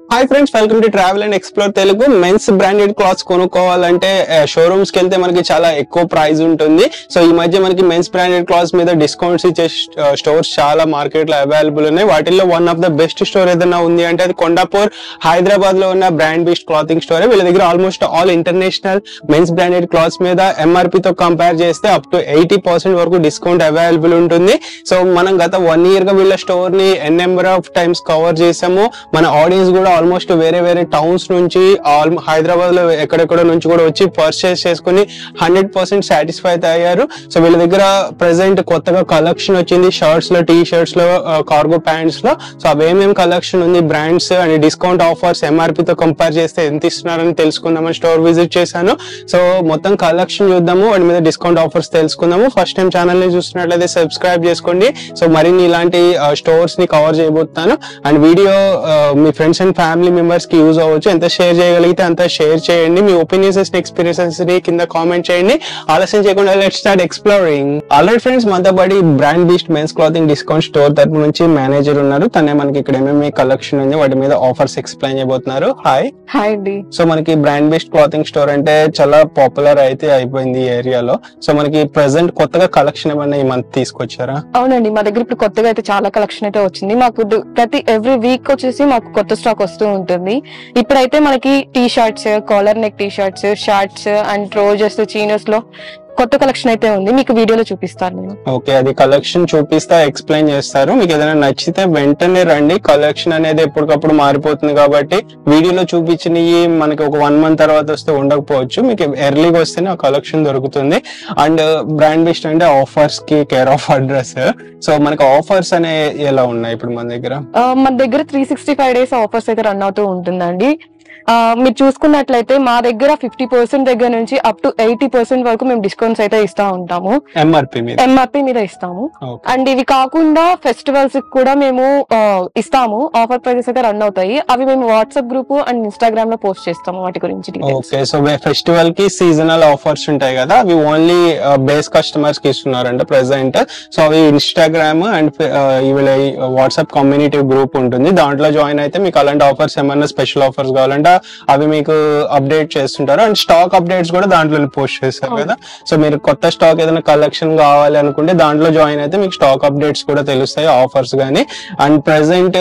Hi friends welcome to travel and explore Telugu men's branded clothes కొనుక్కోవాలంటే showrooms కి వెళ్తే మనకి చాలా ఎక్కువ ప్రైస్ ఉంటుంది సో ఈ మధ్య మనకి మెన్స్ బ్రాండెడ్ క్లాత్స్ మీద డిస్కౌంట్స్ ఇచ్చే స్టోర్స్ చాలా మార్కెట్ లో అవైలబుల్ ఉన్నాయి వాటిల్లో one of the best store ఏదైనా ఉంది అంటే అది కొండాపూర్ హైదరాబాద్ లో ఉన్న బ్రాండ్ బీస్ట్ క్లాతింగ్ స్టోర్ వీళ్ళ దగ్గర almost all international men's branded clothes మీద ఎంఆర్పి తో కంపేర్ చేస్తే అప్ టు ఎయిటీ పర్సెంట్ వరకు డిస్కౌంట్ అవైలబుల్ ఉంటుంది సో మనం గత వన్ ఇయర్ గా వీళ్ళ స్టోర్ ని N number of times cover చేసాము మన ఆడియన్స్ కూడా ఆల్మోస్ట్ వేరే వేరే టౌన్స్ నుంచి ఆల్ హైదరాబాద్ లో ఎక్కడెక్కడ నుంచి కూడా వచ్చి పర్చేస్ చేసుకుని హండ్రెడ్ పర్సెంట్ సాటిస్ఫై అయితే అయ్యారు సో వీళ్ళ దగ్గర ప్రెసెంట్ కొత్తగా కలెక్షన్ వచ్చింది షర్ట్స్ లో టీ షర్ట్స్ లో కార్గో ప్యాంట్స్ లో సో అవేమేం కలెక్షన్ ఉంది brands and discount offers MRP తో కంపేర్ చేస్తే ఎంత ఇస్తున్నారని తెలుసుకుందామని స్టోర్ విజిట్ చేశాను సో మొత్తం కలెక్షన్ చూద్దాము వాటి మీద డిస్కౌంట్ ఆఫర్స్ తెలుసుకుందాము ఫస్ట్ టైం ఛానల్ ని చూస్తున్నట్లయితే సబ్స్క్రైబ్ చేసుకోండి సో మరిన్ని ఇలాంటి స్టోర్స్ ని కవర్ చేయబోతున్నాను అండ్ వీడియో మీ ఫ్రెండ్స్ అండ్ ఫ్యామిలీ మెంబర్స్ కి యూజ్ అవ్వచ్చు ఎంత షేర్ చేయగలిగితే అంత షేర్ చేయండి మీ ఒపీనియన్స్ ఎక్స్పీరియన్సెస్ ని కింద కామెంట్ చేయండి ఆలస్యం చేయకుండా let start exploring already friends మనతో పాటు brand beast men's clothing discount store తరపు నుంచి మేనేజర్ ఉన్నారు తనే మనకి ఇక్కడ ఏమేమి కలెక్షన్ ఉంది వాటి మీద ఆఫర్స్ ఎక్స్ప్లెయిన్ చేయబోతున్నారు హాయ్ హాయ్ అండి సో మనకి బ్రాండ్ బేస్డ్ క్లాతింగ్ స్టోర్ అంటే చాలా పాపులర్ అయితే అయిపోయింది ఈ ఏరియాలో సో మనకి ప్రెసెంట్ కొత్తగా కలెక్షన్ ఏమన్నా ఈ మంత్ తీసుకొచ్చారా అవునండి మా దగ్గర ఇప్పుడు కొత్తగా అయితే చాలా కలెక్షన్ అయితే వచ్చింది మాకు డు- ప్రతి ఎవ్రీ వీక్ వచ్చేసి మాకు కొత్త స్టాక్ వస్తూ ఉంటుంది ఇప్పుడైతే మనకి T shirts collar neck T shirts shirts and trousers chinos లో కొత్త కలెక్షన్ అయితే ఉంది మీకు వీడియోలో చూపిస్తాను నేను ఓకే అది కలెక్షన్ చూపిస్తా ఎక్స్ప్లెయిన్ చేస్తారు మీకు ఏదైనా నచ్చితే వెంటనే రండి కలెక్షన్ అనేది ఎప్పటికప్పుడు మారిపోతుంది కాబట్టి వీడియోలో చూపించినవి మనకి ఒక వన్ మంత్ తర్వాత వస్తే ఉండకపోవచ్చు మీకు ఎర్లీగా వస్తేనే ఆ కలెక్షన్ దొరుకుతుంది అండ్ బ్రాండ్ బెస్ట్ అంటే ఆఫర్స్ కి కేర్ ఆఫ్ అడ్రస్ సో మనకి ఆఫర్స్ అనే ఎలా ఉన్నాయి ఇప్పుడు మన దగ్గర ఆ, మన దగ్గర three sixty five days offers అయితే రన్ అవుతూ ఉంటుందండి ఆ, మీరు చూసుకున్నట్లయితే మా దగ్గర ఫిఫ్టీ పర్సెంట్ దగ్గర నుంచి అప్ టు ఎయిటీ పర్సెంట్ వరకు మేము డిస్కౌంట్స్ అయితే ఇస్తా ఉంటాము ఎంఆర్పి మీద ఎంఆర్పి మీద ఇస్తాము ఓకే అండ్ ఇవి కాకుండా ఫెస్టివల్స్ కూడా మేము ఆ, ఇస్తాము ఆఫర్ ప్రైజెస్ అయితే రన్ అవుతాయి అవి మేము వాట్సాప్ గ్రూప్ అండ్ ఇన్స్టాగ్రామ్ లో పోస్ట్ చేస్తాము వాటి గురించి details. ఓకే సో ఫెస్టివల్ కి సీజనల్ ఆఫర్స్ ఉంటాయి కదా అవి ఓన్లీ బేస్ కస్టమర్స్ కి ఇస్తున్నారంట ప్రెసెంట్ సో అవి ఇన్స్టాగ్రామ్ అండ్ వీళ్ళ వాట్సాప్ కమ్యూనిటీ గ్రూప్ ఉంటుంది దాంట్లో జాయిన్ అయితే మీకు అలాంటి ఆఫర్స్ ఏమన్నా స్పెషల్ ఆఫర్స్ కావాలంటే అవి మీకు అప్డేట్ చేస్తుంటారు అండ్ స్టాక్ అప్డేట్స్ కూడా దాంట్లో పోస్ట్ చేస్తారు కదా సో మీరు కొత్త స్టాక్ ఏదైనా కలెక్షన్ కావాలి అనుకుంటే దాంట్లో జాయిన్ అయితే మీకు స్టాక్ అప్డేట్స్ కూడా తెలుస్తాయి ఆఫర్స్ కానీ అండ్ ప్రెసెంట్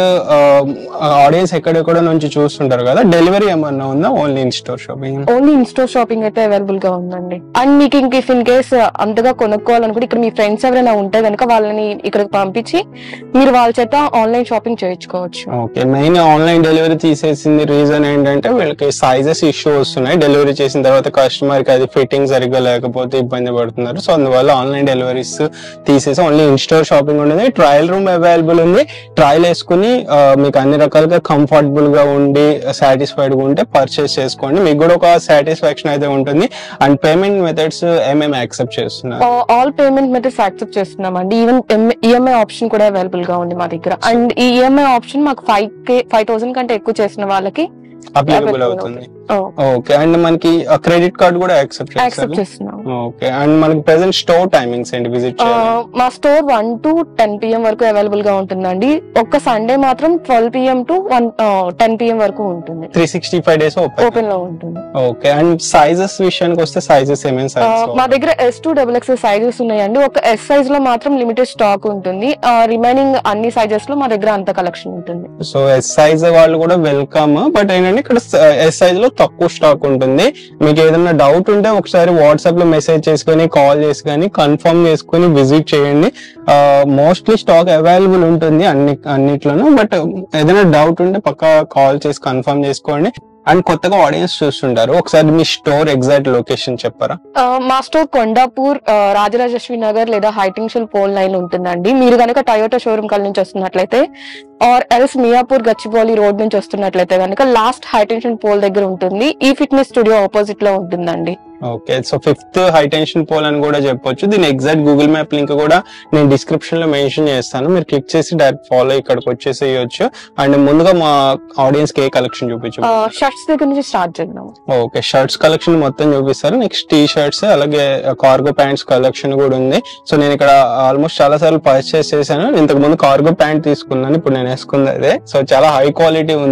ఆడియన్స్ ఎక్కడెక్కడ నుంచి చూస్తుంటారు కదా డెలివరీ ఏమన్నా ఉందా only in store shopping only in store shopping అయితే అవైలబుల్ గా ఉందండి అండ్ మీకు ఇంక ఇఫ్ ఇన్ కేస్ అంతగా కొనుక్కోవాలనుకుంటే ఇక్కడ మీ ఫ్రెండ్స్ ఎవరైనా ఉంటే కనుక వాళ్ళని ఇక్కడికి పంపించి మీరు వాళ్ళ చేత ఆన్లైన్ షాపింగ్ చేయించుకోవచ్చు ఓకే మెయిన్ ఆన్లైన్ డెలివరీ తీసేసింది రీజన్ ఏంటంటే వీళ్ళకి సైజెస్ ఇష్యూ వస్తున్నాయి డెలివరీ చేసిన తర్వాత కస్టమర్ కి అది ఫిట్టింగ్ సరిగ్గా లేకపోతే ఇబ్బంది పడుతున్నారు సో అందువల్ల ఆన్లైన్ డెలివరీస్ తీసేసి ఓన్లీ ఇన్ స్టోర్ షాపింగ్ ఉండేది ట్రయల్ రూమ్ అవైలబుల్ ఉంది ట్రయల్ వేసుకుని ఆ, మీకు అన్ని రకాలుగా కంఫర్టబుల్ గా ఉండి సాటిస్ఫైడ్ గా ఉంటే పర్చేస్ చేసుకోండి మీకు కూడా ఒక సాటిస్ఫాక్షన్ అయితే ఉంటుంది అండ్ పేమెంట్ మెథడ్స్ ఏమేమి యాక్సెప్ట్ చేస్తున్నారు ఆల్ పేమెంట్ మెథడ్స్ యాక్సెప్ట్ చేస్తున్నాం అండి ఈవెన్ ఈఎంఐ ఆప్షన్ కూడా అవైలబుల్ గా ఉంది మా దగ్గర అండ్ ఈ ఈఎంఐ ఆప్షన్ మాకు ఫైవ్ కే ఫైవ్ థౌసండ్ కంటే ఎక్కువ చేసిన వాళ్ళకి అప్లికబుల్ అవుతుంది ఓకే అండ్ మనకి క్రెడిట్ కార్డ్ కూడా యాక్సెప్ట్ యాక్సెప్ట్ చేస్తారు చేస్తున్నాం ఓకే అండ్ మనకి ప్రెసెంట్ స్టోర్ టైమింగ్స్ ఏంటి విజిట్ ఆ, మా store one to ten PM వరకు అవైలబుల్ గా ఉంటుందండి ఒక్క సండే మాత్రం twelve PM to one ten PM వరకు ఉంటుంది three sixty five days open open లో ఉంటుంది ఓకే అండ్ సైజెస్ విషయానికి వస్తే సైజెస్ ఏమేమి ఆ, మా సైజెస్ దగ్గర S to double X sizes ఉన్నాయండి ఒక ఎస్ సైజ్ లో మాత్రం లిమిటెడ్ స్టాక్ ఉంటుంది రిమైనింగ్ అన్ని సైజెస్ లో మా దగ్గర అంత కలెక్షన్ ఉంటుంది సో ఎస్ సైజ్ వాళ్ళు కూడా వెల్కమ్ బట్ ఏంటంటే ఇక్కడ ఎస్ సైజ్ లో తక్కువ స్టాక్ ఉంటుంది మీకు ఏదైనా డౌట్ ఉంటే ఒకసారి వాట్సాప్ లో మెసేజ్ చేసుకొని కాల్ చేసి కానీ కన్ఫర్మ్ చేసుకొని విజిట్ చేయండి మోస్ట్లీ స్టాక్ అవైలబుల్ ఉంటుంది అన్ని అన్నిట్లోనూ బట్ ఏదైనా డౌట్ ఉంటే పక్కా కాల్ చేసి కన్ఫర్మ్ చేసుకోండి అండ్ కొత్తగా ఆడియన్స్ చూస్తుంటారు ఒకసారి మీ స్టోర్ ఎగ్జాక్ట్ లొకేషన్ చెప్పారా ఆ, మా స్టోర్ కొండాపూర్ ఆ, రాజరాజేశ్వరి నగర్ లేదా హైటింగ్షల్ పోల్ లైన్ ఉంటుందండి మీరు కనుక టయోటా షోరూమ్ కల్ నుంచి వస్తున్నట్లయితే or else Miyapur Gachibowli road నుంచి వస్తున్నట్లయితే కనుక లాస్ట్ హైటెన్షన్ పోల్ దగ్గర ఉంటుంది ఈ ఫిట్నెస్ స్టూడియో ఆపోజిట్ లో ఉంటుందండి okay so fifth high tension pole అని కూడా చెప్పొచ్చు దీని ఎగ్జాక్ట్ గూగుల్ మ్యాప్ లింక్ కూడా నేను డిస్క్రిప్షన్ లో మెన్షన్ చేస్తాను మీరు క్లిక్ చేసి డైరెక్ట్ ఫాలో ఇక్కడికి వచ్చేసేయచ్చు అండ్ ముందుగా మా ఆడియన్స్ కి ఏ కలెక్షన్ చూపించు షర్ట్స్ దగ్గర నుంచి స్టార్ట్ చేద్దాం ఓకే షర్ట్స్ కలెక్షన్ మొత్తం చూపిస్తారు నెక్స్ట్ టీ షర్ట్స్ అలాగే కార్గో ప్యాంట్స్ కలెక్షన్ కూడా ఉంది సో నేను ఇక్కడ ఆల్మోస్ట్ చాలా సార్లు పర్చేస్ చేశాను ఇంతకు ముందు కార్గో ప్యాంట్ తీసుకున్నాను ఇప్పుడు నేను వేసుకుంది అదే సో చాలా హై క్వాలిటీ ఉంది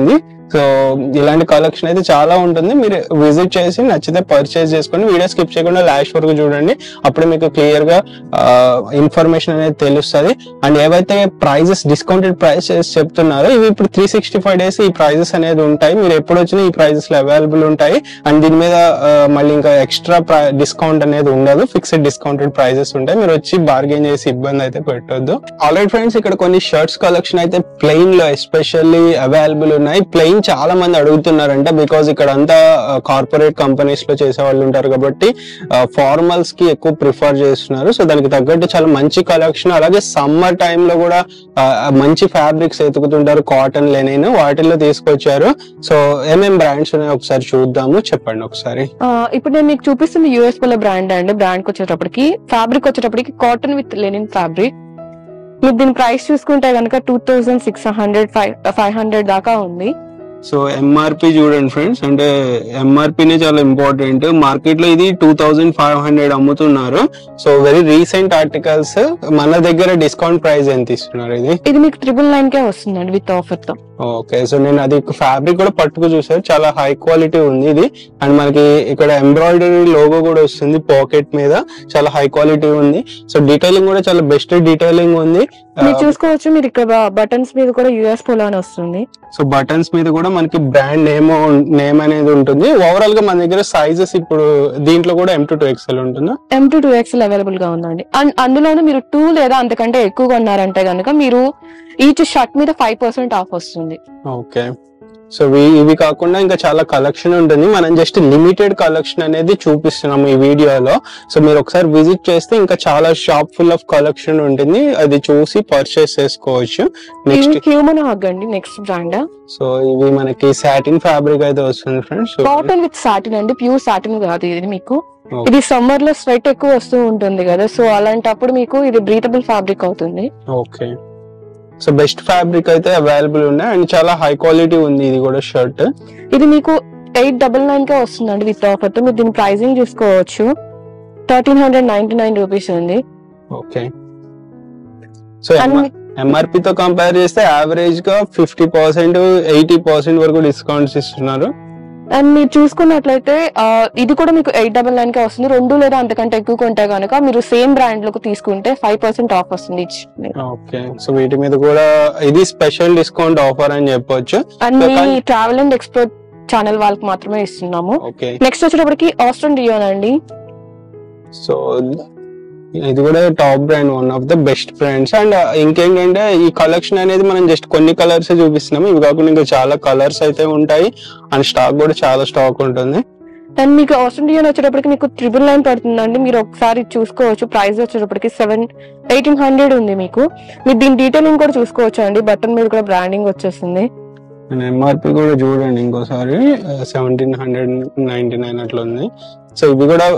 సో ఇలాంటి కలెక్షన్ అయితే చాలా ఉంటుంది మీరు విజిట్ చేసి నచ్చితే పర్చేస్ చేసుకొని వీడియో స్కిప్ చేయకుండా లాస్ట్ వరకు చూడండి అప్పుడు మీకు క్లియర్ గా ఇన్ఫర్మేషన్ అనేది తెలుస్తుంది అండ్ ఏవైతే ప్రైజెస్ డిస్కౌంటెడ్ ప్రైసెస్ చెప్తున్నారో ఇవి ఇప్పుడు త్రీ సిక్స్టీ ఫైవ్ డేస్ ఈ ప్రైజెస్ అనేది ఉంటాయి మీరు ఎప్పుడు వచ్చినా ఈ ప్రైజెస్ లో అవైలబుల్ ఉంటాయి అండ్ దీని మీద ఆ, మళ్ళీ ఇంకా ఎక్స్ట్రా డిస్కౌంట్ అనేది ఉండదు ఫిక్స్డ్ డిస్కౌంటెడ్ ప్రైజెస్ ఉంటాయి మీరు వచ్చి బార్గెన్ చేసి ఇబ్బంది అయితే పెట్టొద్దు ఆల్రెడీ ఫ్రెండ్స్ ఇక్కడ కొన్ని షర్ట్స్ కలెక్షన్ అయితే ప్లెయిన్ లో ఎస్పెషల్లీ అవైలబుల్ ఉన్నాయి ప్లెయిన్ చాలా మంది అడుగుతున్నారంట బికాజ్ ఇక్కడ అంతా కార్పొరేట్ కంపెనీస్ లో చేసే వాళ్ళు ఉంటారు కాబట్టి ఫార్మల్స్ కి ఎక్కువ ప్రిఫర్ చేస్తున్నారు సో దానికి తగ్గట్టు చాలా మంచి కలెక్షన్ అలాగే సమ్మర్ టైమ్ లో కూడా ఆ, మంచి ఫ్యాబ్రిక్స్ ఎతుకుతుంటారు కాటన్ లెనిన్ వాటిల్లో తీసుకొచ్చారు సో ఏమేం బ్రాండ్స్ ఉన్నాయో ఒకసారి చూద్దాము చెప్పండి ఒకసారి ఆ, ఇప్పుడు నేను మీకు చూపిస్తుంది యూఎస్ పల్ల బ్రాండ్ అండి బ్రాండ్ కి వచ్చేటప్పటికి ఫ్యాబ్రిక్ వచ్చేటప్పటికి కాటన్ విత్ లెనిన్ ఫ్యాబ్రిక్ మీరు దీని ప్రైస్ చూసుకుంటే కనుక two thousand six hundred five five hundred దాకా ఉంది సో ఎంఆర్పి చూడండి ఫ్రెండ్స్ అంటే ఎంఆర్పినే చాలా ఇంపార్టెంట్ మార్కెట్ లో ఇది టూ థౌజండ్ ఫైవ్ హండ్రెడ్ అమ్ముతున్నారు సో వెరీ రీసెంట్ ఆర్టికల్స్ మన దగ్గర డిస్కౌంట్ ప్రైస్ ఎంత ఇస్తున్నారు ఇది ఇది మీకు త్రిబుల్ నైన్ కే వస్తుందండి విత్ ఆఫర్ తో ఓకే సో నేను అది ఫ్యాబ్రిక్ కూడా పట్టుకు చూసాను చాలా హై క్వాలిటీ ఉంది ఇది అండ్ మనకి ఇక్కడ ఎంబ్రాయిడరీ లోగో కూడా వస్తుంది పాకెట్ మీద చాలా హై క్వాలిటీ ఉంది సో డీటెయిలింగ్ కూడా చాలా బెస్ట్ డీటెయిలింగ్ ఉంది మీరు చూసుకోవచ్చు మీరు ఇక్కడ బటన్స్ మీద కూడా యూఎస్ పోలో అని వస్తుంది సో బటన్స్ మీద కూడా మనకి బ్రాండ్ నేమ్ నేమ్ అనేది ఉంటుంది ఓవరాల్ గా మన దగ్గర సైజెస్ ఇప్పుడు దీంట్లో కూడా ఎం టు టూ ఎక్స్ఎల్ ఉంటుందా M to two XL available గా ఉందండి అండ్ అందులోనూ మీరు టూ లేదా అంతకంటే ఎక్కువ కొన్నారంటే కనుక మీరు ఈచ్ షర్ట్ మీద ఫైవ్ పర్సెంట్ ఆఫ్ వస్తుంది ఓకే సో ఇవి కాకుండా ఇంకా చాలా కలెక్షన్ ఉంటుంది మనం జస్ట్ లిమిటెడ్ కలెక్షన్ అనేది చూపిస్తున్నాము ఈ వీడియోలో సో మీరు ఒకసారి విజిట్ చేస్తే ఇంకా చాలా షాప్ ఫుల్ ఆఫ్ కలెక్షన్ ఉంటుంది అది చూసి పర్చేస్ చేసుకోవచ్చు నెక్స్ట్ ఇది హ్యూమన్ హగ్ అండి నెక్స్ట్ బ్రాండ్ సో ఇవి మనకి సాటిన్ ఫ్యాబ్రిక్ అయితే వస్తుంది ఫ్రెండ్స్ కాటన్ విత్ సాటిన్ అండి ప్యూర్ సాటిన్ కాదు ఇది మీకు ఇది సమ్మర్ లో స్వెట్ ఎక్కువ వస్తూ ఉంటుంది కదా సో అలాంటప్పుడు మీకు ఇది బ్రీతబుల్ ఫ్యాబ్రిక్ అవుతుంది ఓకే సో బెస్ట్ ఫ్యాబ్రిక్ అయితే అవైలబుల్ ఉన్నాయి అండ్ చాలా హై క్వాలిటీ ఉంది ఇది కూడా షర్ట్ ఇది మీకు ఎయిట్ డబల్ నైన్ కే వస్తుందండి విత్ ఆఫర్ తో మీరు దీని ప్రైసింగ్ చూసుకోవచ్చు thirteen hundred ninety nine rupees ఉంది ఓకే సో అండ్ ఎంఆర్పి తో కంపేర్ చేస్తే యావరేజ్ గా ఫిఫ్టీ పర్సెంట్ ఎయిటీ పర్సెంట్ వరకు డిస్కౌంట్స్ ఇస్తున్నారు అండ్ మీరు చూసుకున్నట్లయితే ఆ, ఇది కూడా మీకు ఎయిట్ డబల్ నైన్ కే వస్తుంది రెండు లేదా అంతకంటే ఎక్కువ కొంటే కనుక మీరు సేమ్ బ్రాండ్ లకు తీసుకుంటే ఫైవ్ పర్సెంట్ ఆఫ్ వస్తుంది each మీద. ఓకే సో వీటి మీద కూడా ఇది స్పెషల్ డిస్కౌంట్ ఆఫర్ అని చెప్పొచ్చు అండ్ మీ కానీ- ట్రావెల్ అండ్ ఎక్స్ప్లోర్ ఛానల్ వాళ్ళకి మాత్రమే ఇస్తున్నాము ఓకే నెక్స్ట్ వచ్చేటప్పటికి ఆస్ట్రన్ డియోన్ అండి సో ఇది కూడా top brand one of the best brands and ఇంకేంటంటే ఈ కలెక్షన్ అనేది మనం జస్ట్ కొన్ని కలర్స్ చూపిస్తున్నాము ఇవి కాకుండా ఇంకా చాలా కలర్స్ అయితే ఉంటాయి అండ్ స్టాక్ కూడా చాలా స్టాక్ ఉంటుంది అండ్ మీకు ఆస్ట్రన్ డియోన్ వచ్చేటప్పటికి మీకు ట్రిపుల్ నైన్ పడుతుందండి మీరు ఒకసారి చూసుకోవచ్చు ప్రైస్ వచ్చేటప్పటికి సెవెన్ ఎయిటీన్ హండ్రెడ్ ఉంది మీకు మీరు దీని డీటెయిలింగ్ కూడా చూసుకోవచ్చు అండి బటన్ మీద కూడా బ్రాండింగ్ వచ్చేస్తుంది అండ్ ఎంఆర్పి కూడా చూడండి ఇంకోసారి సెవెంటీన్ హండ్రెడ్ నైన్టీ నైన్ అట్లా ఉంది సో ఇవి కూడా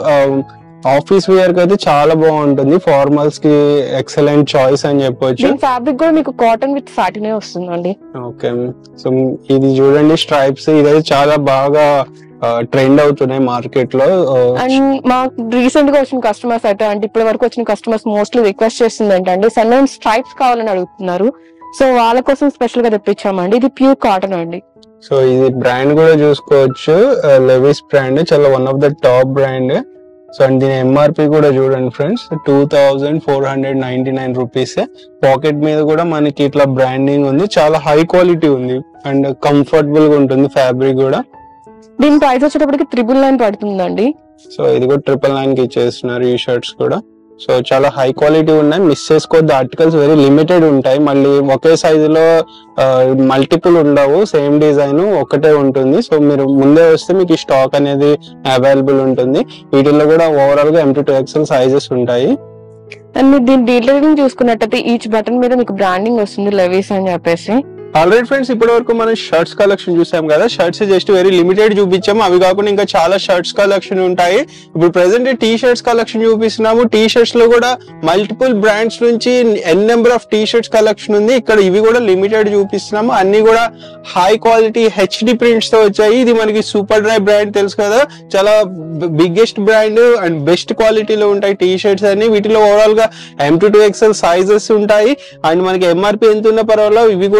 ఆఫీస్ వేర్ కి అయితే చాలా బాగుంటుంది ఫార్మల్స్ కి ఎక్సలెంట్ చాయిస్ అని చెప్పొచ్చు దీని ఫ్యాబ్రిక్ కూడా మీకు కాటన్ విత్ సాటినే వస్తుందండి ఓకే సో ఇది చూడండి స్ట్రైప్స్ ఇదైతే చాలా బాగా ట్రెండ్ అవుతున్నాయి మార్కెట్ లో అండ్ మాకు రీసెంట్ గా వచ్చిన కస్టమర్స్ అయితే అంటే ఇప్పటి వరకు వచ్చిన కస్టమర్స్ మోస్ట్లీ రిక్వెస్ట్ చేస్తుంది ఏంటంటే సన్ అండ్ స్ట్రైప్స్ కావాలని అడుగుతున్నారు సో వాళ్ళ కోసం స్పెషల్ గా తెప్పించామండి ఇది ప్యూర్ కాటన్ అండి సో ఇది బ్రాండ్ కూడా చూసుకోవచ్చు లెవిస్ బ్రాండ్ చాలా one of the top brand so and దీని ఎంఆర్పి కూడా చూడండి friends two thousand four hundred ninety nine rupees pocket మీద కూడా మనకి ఇట్లా బ్రాండింగ్ ఉంది చాలా హై క్వాలిటీ ఉంది అండ్ కంఫర్టబుల్ గా ఉంటుంది ఫ్యాబ్రిక్ కూడా దీని ప్రైస్ వచ్చేటప్పటికి త్రిబుల్ నైన్ పడుతుందండి సో ఇది కూడా ట్రిపుల్ నైన్ కి ఇచ్చేస్తున్నారు ఈ షర్ట్స్ కూడా సో చాలా హై క్వాలిటీ ఉన్నాయి మిస్ చేసుకోవద్దు ఆర్టికల్స్ వెరీ లిమిటెడ్ ఉంటాయి మళ్ళీ ఒకే సైజు లో మల్టిపుల్ ఉండవు సేమ్ డిజైన్ ఒకటే ఉంటుంది సో మీరు ముందే వస్తే మీకు ఈ స్టాక్ అనేది అవైలబుల్ ఉంటుంది వీటిల్లో కూడా ఓవరాల్ గా ఎంటీ టూ ఎక్సెల్ సైజెస్ ఉంటాయి అండ్ మీరు దీని డీటెయిలింగ్ చూసుకున్నట్టయితే ఈచ్ బటన్ మీద మీకు బ్రాండింగ్ వస్తుంది లెవీస్ అని చెప్పేసి ఆల్రెడీ ఫ్రెండ్స్ ఇప్పటి వరకు మనం షర్ట్స్ కలెక్షన్ చూసాం కదా షర్ట్స్ జస్ట్ వెరీ లిమిటెడ్ చూపించాము అవి కాకుండా ఇంకా చాలా షర్ట్స్ కలెక్షన్ ఉంటాయి ఇప్పుడు ప్రెసెంట్ టీ షర్ట్స్ కలెక్షన్ చూపిస్తున్నాము టీ షర్ట్స్ లో కూడా మల్టిపుల్ బ్రాండ్స్ నుంచి N number of T shirts collection ఉంది ఇక్కడ ఇవి కూడా లిమిటెడ్ చూపిస్తున్నాము అన్ని కూడా హై క్వాలిటీ హెచ్డి ప్రింట్స్ తో వచ్చాయి ఇది మనకి సూపర్ డ్రై బ్రాండ్ తెలుసు కదా చాలా బిగ్గెస్ట్ బ్రాండ్ అండ్ బెస్ట్ క్వాలిటీలో ఉంటాయి టీ షర్ట్స్ అన్ని వీటిలో ఓవరాల్ గా M to two XL sizes ఉంటాయి అండ్ మనకి ఎంఆర్పి ఎంత ఉన్న పర్వాలేదు ఇవి కూడా మనకి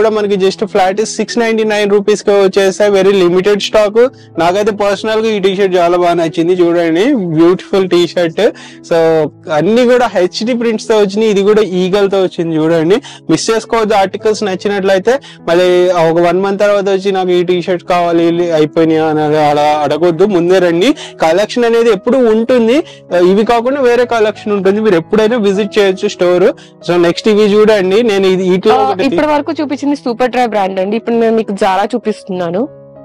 just flat six ninety nine rupees కి వచ్చేస్తాయి వెరీ లిమిటెడ్ స్టాక్ నాకైతే పర్సనల్ గా ఈ టీ షర్ట్ చాలా బాగా నచ్చింది చూడండి బ్యూటిఫుల్ టీ షర్ట్ సో అన్ని కూడా హెచ్డి ప్రింట్స్ తో వచ్చినాయి ఇది కూడా ఈగల్ తో వచ్చింది చూడండి మిస్ చేసుకోవద్దు ఆర్టికల్స్ నచ్చినట్లయితే మళ్ళీ ఒక వన్ మంత్ తర్వాత వచ్చి నాకు ఈ టీ షర్ట్ కావాలి అయిపోయినాయి అని అలా అడగొద్దు ముందే రండి కలెక్షన్ అనేది ఎప్పుడు ఉంటుంది ఆ, ఇవి కాకుండా వేరే కలెక్షన్ ఉంటుంది మీరు ఎప్పుడైనా విజిట్ చేయొచ్చు స్టోర్ సో నెక్స్ట్ ఇవి చూడండి నేను ఇది ఇట్లా ఒకటి తీ- ఇప్పటి వరకు చూపించింది సూపర్ డ్రై బ్రాండ్ అండి ఇప్పుడు నేను మీకు జారా చూపిస్తున్నాను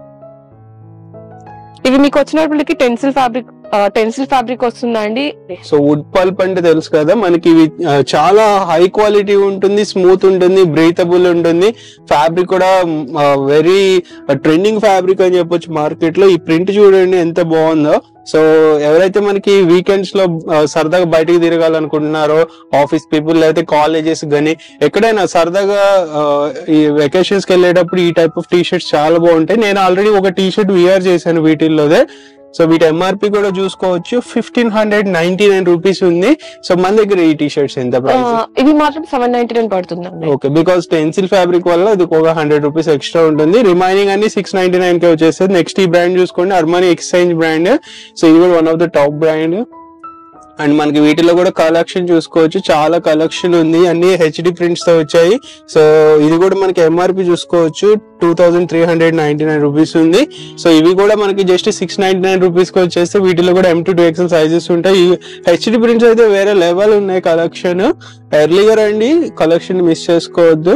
ఇవి మీకు వచ్చినప్పటికి టెన్సిల్ ఫ్యాబ్రిక్ టెన్సిల్ ఫ్యాబ్రిక్ వస్తుందండి సో వుడ్ పల్ప్ అంటే తెలుసు కదా మనకి ఇవి ఆ, చాలా హై క్వాలిటీ ఉంటుంది స్మూత్ ఉంటుంది బ్రీతబుల్ ఉంటుంది ఫ్యాబ్రిక్ కూడా వెరీ ట్రెండింగ్ ఫ్యాబ్రిక్ అని చెప్పొచ్చు మార్కెట్ లో ఈ ప్రింట్ చూడండి ఎంత బాగుందో సో ఎవరైతే మనకి వీకెండ్స్ లో ఆ, సరదాగా బయటికి తిరగాలనుకుంటున్నారో ఆఫీస్ పీపుల్ అయితే కాలేజెస్ కానీ ఎక్కడైనా సరదాగా ఆ, ఈ వెకేషన్స్ కి వెళ్ళేటప్పుడు ఈ టైప్ ఆఫ్ టీ షర్ట్స్ చాలా బాగుంటాయి నేను ఆల్రెడీ ఒక టీ షర్ట్ విఆర్ చేశాను వీటిల్లోదే సో వీటి ఎంఆర్పి కూడా చూసుకోవచ్చు fifteen hundred ninety nine rupees ఉంది సో మన దగ్గర ఈ టీ షర్ట్స్ ఎంత ఆ, ప్రైస్ ఇవి మాత్రం సెవెన్ నైన్టీ నైన్ పడుతుందండి ఓకే బికాస్ టెన్సిల్ ఫ్యాబ్రిక్ వల్ల ఇది ఒక హండ్రెడ్ రూపీస్ ఎక్స్ట్రా ఉంటుంది రిమైనింగ్ అన్ని సిక్స్ నైన్టీ నైన్ కి వచ్చేస్తుంది నెక్స్ట్ ఈ బ్రాండ్ చూసుకోండి అర్మానీ ఎక్స్చేంజ్ బ్రాండ్ సో ఇది కూడా one of the top brand and మనకి వీటిలో కూడా కలెక్షన్ చూసుకోవచ్చు చాలా కలెక్షన్ ఉంది అన్ని హెచ్డి ప్రింట్స్ తో వచ్చాయి సో ఇది కూడా మనకి ఎంఆర్పి చూసుకోవచ్చు two thousand three hundred ninety nine rupees ఉంది సో ఇవి కూడా మనకి just six ninety nine rupees కి వచ్చేస్తే వీటిలో కూడా M to two XL sizes ఉంటాయి హెచ్డి ప్రింట్స్ అయితే వేరే లెవెల్ ఉన్నాయి కలెక్షన్ ఎర్లీగా రండి కలెక్షన్ మిస్ చేసుకోవద్దు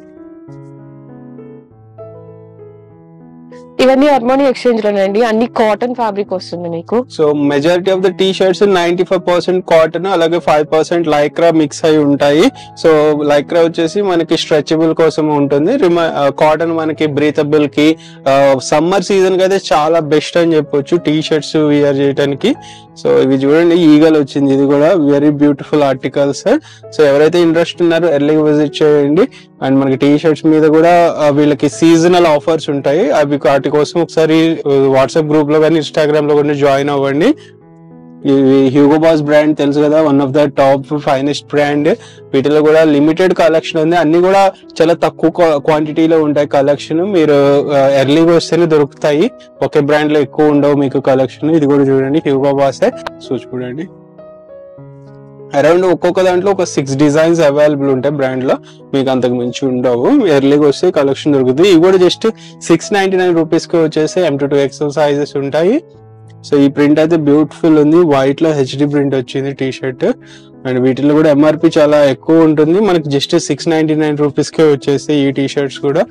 ఇవన్నీ అర్మోనీ ఎక్స్చేంజ్ లోనండి అన్ని కాటన్ ఫ్యాబ్రిక్ వస్తుంది మీకు so majority of the T shirts ninety five percent cotton అలాగే ఫైవ్ పర్సెంట్ లైక్రా మిక్స్ అయి ఉంటాయి సో లైక్రా వచ్చేసి మనకి స్ట్రెచబుల్ కోసం ఉంటుంది కాటన్ మనకి బ్రీతబుల్ కి సమ్మర్ సీజన్ కి అయితే చాలా బెస్ట్ అని చెప్పొచ్చు టీ షర్ట్స్ వియర్ చేయడానికి సో ఇవి చూడండి ఈగల్ వచ్చింది ఇది కూడా వెరీ బ్యూటిఫుల్ ఆర్టికల్స్ సో ఎవరైతే ఇంట్రెస్ట్ ఉన్నారో ఎర్లీగా విజిట్ చేయండి అండ్ మనకి టీ షర్ట్స్ మీద కూడా ఆ, వీళ్ళకి సీజనల్ ఆఫర్స్ ఉంటాయి అవి వాటి కోసం ఒకసారి వాట్సాప్ గ్రూప్ లో కానీ ఇన్స్టాగ్రామ్ లో కానీ జాయిన్ అవ్వండి ఇవి హ్యూగో బాస్ బ్రాండ్ తెలుసు కదా one of the top finest brand వీటిలో కూడా లిమిటెడ్ కలెక్షన్ ఉంది అన్ని కూడా చాలా తక్కువ క్వాంటిటీలో ఉంటాయి కలెక్షన్ మీరు ఎర్లీగా వస్తేనే దొరుకుతాయి ఒకే బ్రాండ్ లో ఎక్కువ ఉండవు మీకు కలెక్షన్ ఇది కూడా చూడండి హ్యూగో బాస్ సో చూడండి అరౌండ్ ఒక్కొక్క దాంట్లో ఒక సిక్స్ డిజైన్స్ అవైలబుల్ ఉంటాయి బ్రాండ్ లో మీకు అంతకు మించి ఉండవు ఎర్లీగా వస్తే కలెక్షన్ దొరుకుతుంది ఇవి కూడా just six ninety nine rupees కి వచ్చేసి M to two XL sizes ఉంటాయి సో ఈ ప్రింట్ అయితే బ్యూటిఫుల్ ఉంది వైట్ లో హెచ్డి ప్రింట్ వచ్చింది టీ షర్ట్ అండ్ వీటిలో కూడా ఎంఆర్పి చాలా ఎక్కువ ఉంటుంది మనకి just six ninety nine rupees కే వచ్చేసి ఈ టీ షర్ట్స్ కూడా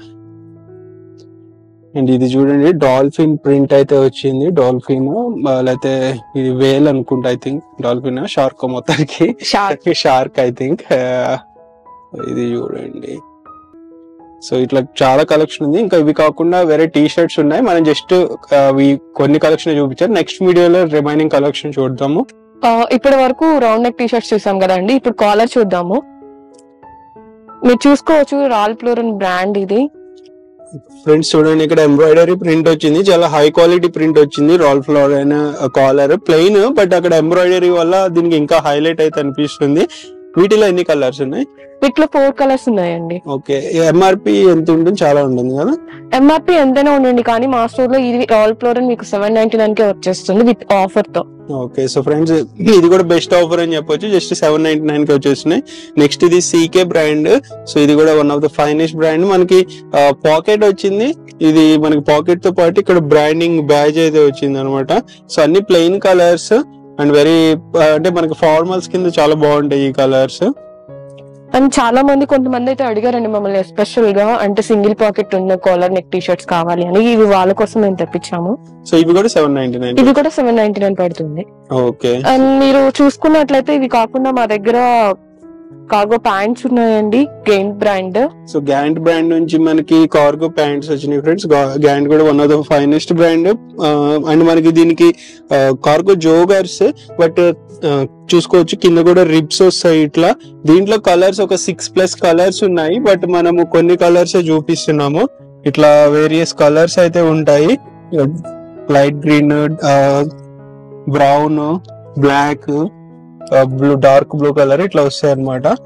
అండ్ ఇది చూడండి డాల్ఫిన్ ప్రింట్ అయితే వచ్చింది డాల్ఫిన్ లేకపోతే ఇది వేల్ అనుకుంటా ఐ థింక్ డాల్ఫిన్ షార్క్ మొత్తానికి షార్క్ షార్క్ ఐ థింక్ ఇది చూడండి సో ఇట్లా చాలా కలెక్షన్ ఉంది ఇంకా ఇవి కాకుండా వేరే టీ షర్ట్స్ ఉన్నాయి మనం జస్ట్ అవి కొన్ని కలెక్షన్ చూపించారు నెక్స్ట్ వీడియోలో రిమైనింగ్ కలెక్షన్ చూద్దాము ఇప్పటి వరకు రౌండ్ నెక్ టీ షర్ట్స్ చూసాం కదండి ఇప్పుడు కాలర్ చూద్దాము మీరు చూసుకోవచ్చు రాల్ ఫ్లోరన్ బ్రాండ్ ఇది ఫ్రెండ్స్ చూడండి ఇక్కడ ఎంబ్రాయిడరీ ప్రింట్ వచ్చింది చాలా హై క్వాలిటీ ప్రింట్ వచ్చింది రాల్ ఫ్లవర్ అయిన కాలర్ ప్లెయిన్ బట్ అక్కడ ఎంబ్రాయిడరీ వల్ల దీనికి ఇంకా హైలైట్ అయితే అనిపిస్తుంది వీటిలో ఎన్ని కలర్స్ ఉన్నాయి వీటిలో ఫోర్ కలర్స్ ఉన్నాయండి ఓకే ఎంఆర్పి ఎంత ఉంటుంది చాలా ఉంటుంది కదా ఎంఆర్పి ఎంతైనా ఉండండి కానీ మా స్టోర్ లో ఇది రాల్ ఫ్లోరన్ మీకు సెవెన్ నైన్టీ నైన్ కే వచ్చేస్తుంది విత్ ఆఫర్ తో ఓకే సో ఫ్రెండ్స్ ఇది కూడా బెస్ట్ ఆఫర్ అని చెప్పొచ్చు జస్ట్ సెవెన్ నైన్టీ నైన్ కి వచ్చేస్తున్నాయి నెక్స్ట్ ఇది సీకే బ్రాండ్ సో ఇది కూడా one of the finest brand మనకి పాకెట్ వచ్చింది ఇది మనకి పాకెట్ తో పాటు ఇక్కడ బ్రాండింగ్ బ్యాజ్ అయితే వచ్చింది అనమాట సో అన్ని ప్లెయిన్ కలర్స్ అండ్ వెరీ అంటే మనకి ఫార్మల్స్ కింద చాలా బాగుంటాయి ఈ కలర్స్ అండ్ చాలా మంది కొంతమంది అయితే అడిగారండి మమ్మల్ని ఎస్పెషల్ గా అంటే సింగిల్ పాకెట్ ఉన్న కాలర్ నెక్ టీ షర్ట్స్ కావాలి అని ఇవి వాళ్ళ కోసం మేము తెప్పించాము సో ఇవి కూడా సెవెన్ నైన్టీ నైన్ ఇవి కూడా సెవెన్ నైన్టీ నైన్ పడుతుంది ఓకే అండ్ మీరు చూసుకున్నట్లయితే ఇవి కాకుండా మా దగ్గర కార్గో ప్యాంట్స్ ఉన్నాయండి Gant brand so Gant brand నుంచి మనకి కార్గో ప్యాంట్స్ వచ్చినాయి ఫ్రెండ్స్ గ్యాంట్ కూడా one of the finest brand and మనకి దీనికి కార్గో జోగర్స్ బట్ చూసుకోవచ్చు కింద కూడా రిబ్స్ వస్తాయి ఇట్లా దీంట్లో కలర్స్ ఒక సిక్స్ ప్లస్ కలర్స్ ఉన్నాయి బట్ మనము కొన్ని కలర్స్ చూపిస్తున్నాము ఇట్లా వేరియస్ కలర్స్ అయితే ఉంటాయి light green brown black blue dark blue colour ఇట్లా వస్తాయి అనమాట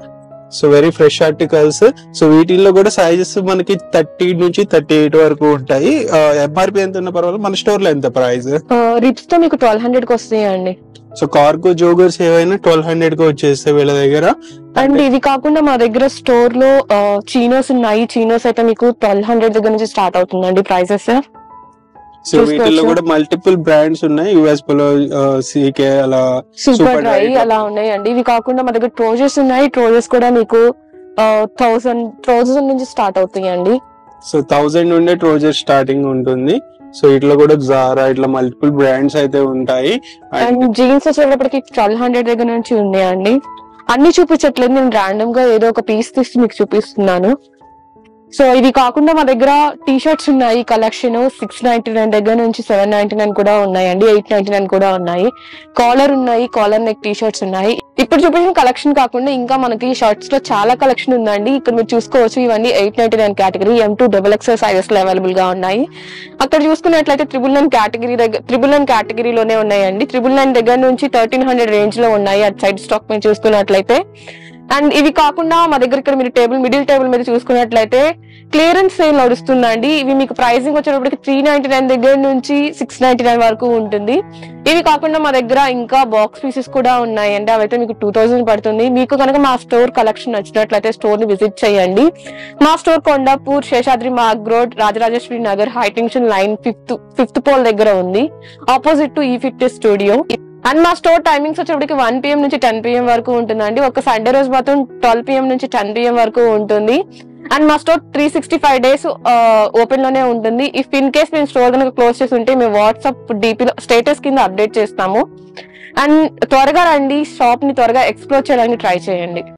so very fresh articles so వీటిల్లో కూడా సైజెస్ మనకి థర్టీ నుంచి థర్టీ ఎయిట్ వరకు ఉంటాయి ఎంఆర్పి ఎంత ఉన్న పర్వాలేదు మన స్టోర్ లో ఎంత ప్రైస్ రిప్స్ తో మీకు ట్వెల్వ్ హండ్రెడ్ కి వస్తాయండి సో కార్గో జోగర్స్ ఏవైనా ట్వెల్వ్ హండ్రెడ్ కి వచ్చేస్తాయి వీళ్ళ దగ్గర అండ్ ఇవి కాకుండా మా దగ్గర స్టోర్ లో చీనోస్ ఉన్నాయి చీనోస్ అయితే మీకు ట్వెల్వ్ హండ్రెడ్ దగ్గర నుంచి స్టార్ట్ అవుతుందండి ప్రైసెస్ సో చూసుకోవచ్చు. వీటిల్లో కూడా మల్టిపుల్ బ్రాండ్స్ ఉన్నాయి యుఎస్ పోలో సీకే అలా సూపర్ Super డ్రై dry. అలా ఉన్నాయండి ఇవి కాకుండా మా దగ్గర ట్రోజెస్ ఉన్నాయి ట్రోజెస్ కూడా మీకు థౌసండ్ థౌసండ్ నుంచి స్టార్ట్ అవుతాయండి సో థౌజండ్ నుండే ట్రోజర్ స్టార్టింగ్ ఉంటుంది సో ఇట్లా కూడా జారా ఇట్లా మల్టిపుల్ బ్రాండ్స్ అయితే ఉంటాయి అండ్ జీన్స్ వచ్చేటప్పటికి ట్వెల్వ్ హండ్రెడ్ దగ్గర నుంచి ఉన్నాయండి అన్ని చూపించట్లేదు నేను ర్యాండమ్ గా ఏదో ఒక పీస్ తీసి మీకు చూపిస్తున్నాను సో ఇది కాకుండా మా దగ్గర టీ షర్ట్స్ ఉన్నాయి కలెక్షన్ సిక్స్ నైన్టీ నైన్ దగ్గర నుంచి సెవెన్ నైన్టీ నైన్ కూడా ఉన్నాయండి ఎయిట్ నైన్టీ నైన్ కూడా ఉన్నాయి కాలర్ ఉన్నాయి కాలర్ నెక్ టీ షర్ట్స్ ఉన్నాయి ఇప్పుడు చూపించిన కలెక్షన్ కాకుండా ఇంకా మనకి షర్ట్స్ లో చాలా కలెక్షన్ ఉందండి ఇక్కడ మీరు చూసుకోవచ్చు ఇవన్నీ eight ninety nine category M two double XL sizes లో అవైలబుల్ గా ఉన్నాయి అక్కడ చూసుకున్నట్లయితే త్రిబుల్ నైన్ కేటగిరీ దగ్గర త్రిబుల్ నైన్ కేటగిరీలోనే ఉన్నాయండి త్రిబుల్ నైన్ దగ్గర నుంచి థర్టీన్ హండ్రెడ్ రేంజ్ లో ఉన్నాయి అటు సైడ్ స్టాక్ మీరు చూసుకున్నట్లయితే అండ్ ఇవి కాకుండా మా దగ్గర ఇక్కడ మీరు టేబుల్ మిడిల్ టేబుల్ మీద చూసుకున్నట్లయితే క్లియరెన్స్ సేల్ నడుస్తుందండి ఇవి మీకు ప్రైసింగ్ వచ్చేటప్పటికి త్రీ నైన్టీ నైన్ దగ్గర నుంచి సిక్స్ నైన్టీ నైన్ వరకు ఉంటుంది ఇవి కాకుండా మా దగ్గర ఇంకా బాక్స్ పీసెస్ కూడా ఉన్నాయండి అవైతే మీకు టూ థౌసండ్ పడుతుంది మీకు కనుక మా స్టోర్ కలెక్షన్ నచ్చినట్లయితే స్టోర్ ని విజిట్ చేయండి మా store Kondapur Seshadri Marg road Rajarajeshwari Nagar high tension line fifth fifth pole దగ్గర ఉంది ఆపోజిట్ టు ఈ ఫిఫ్టీ స్టూడియో అండ్ మా స్టోర్ టైమింగ్స్ వచ్చేప్పటికి వన్ పిఎం నుంచి టెన్ పిఎం వరకు ఉంటుందండి ఒక సండే రోజు మాత్రం ట్వెల్వ్ పిఎం నుంచి టెన్ పిఎం వరకు ఉంటుంది అండ్ మా store three sixty five days open లోనే ఉంటుంది ఇఫ్ ఇన్ కేస్ మేము స్టోర్ కనుక క్లోజ్ చేసి ఉంటే మేము వాట్సాప్ డిపిలో స్టేటస్ కింద అప్డేట్ చేస్తాము అండ్ త్వరగా రండి షాప్ ని త్వరగా ఎక్స్ప్లోర్ చేయడానికి ట్రై చేయండి